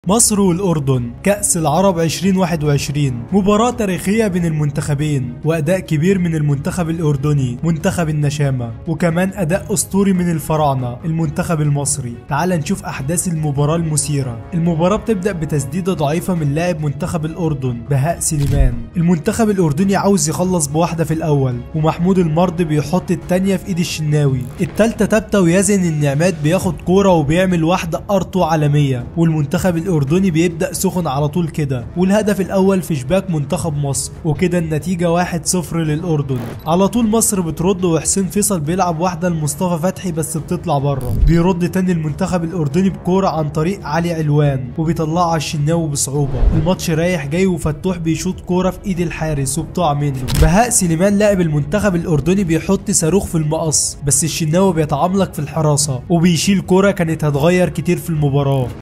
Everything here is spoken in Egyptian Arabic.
مصر والأردن كأس العرب 2021 مباراة تاريخية بين المنتخبين وأداء كبير من المنتخب الأردني منتخب النشامة وكمان أداء أسطوري من الفراعنة المنتخب المصري تعال نشوف أحداث المباراة المثيرة المباراة بتبدأ بتسديدة ضعيفة من لاعب منتخب الأردن بهاء سليمان المنتخب الأردني عاوز يخلص بواحدة في الأول ومحمود المرض بيحط التانية في إيد الشناوي التالتة تابتة ويزن النعمات بياخد كورة وبيعمل واحدة أرتو عالمية والمنتخب الأردني بيبدأ سخن على طول كده والهدف الأول في شباك منتخب مصر وكده النتيجة 1-0 للأردن على طول مصر بترد وحسين فيصل بيلعب واحدة لمصطفى فتحي بس بتطلع بره بيرد تاني المنتخب الأردني بكورة عن طريق علي علوان وبيطلعها على الشناوي بصعوبة الماتش رايح جاي وفتوح بيشوط كورة في إيد الحارس وبتقع منه بهاء سليمان لاعب المنتخب الأردني بيحط صاروخ في المقص بس الشناوي بيتعملق في الحراسة وبيشيل كورة كانت هتغير كتير في المباراة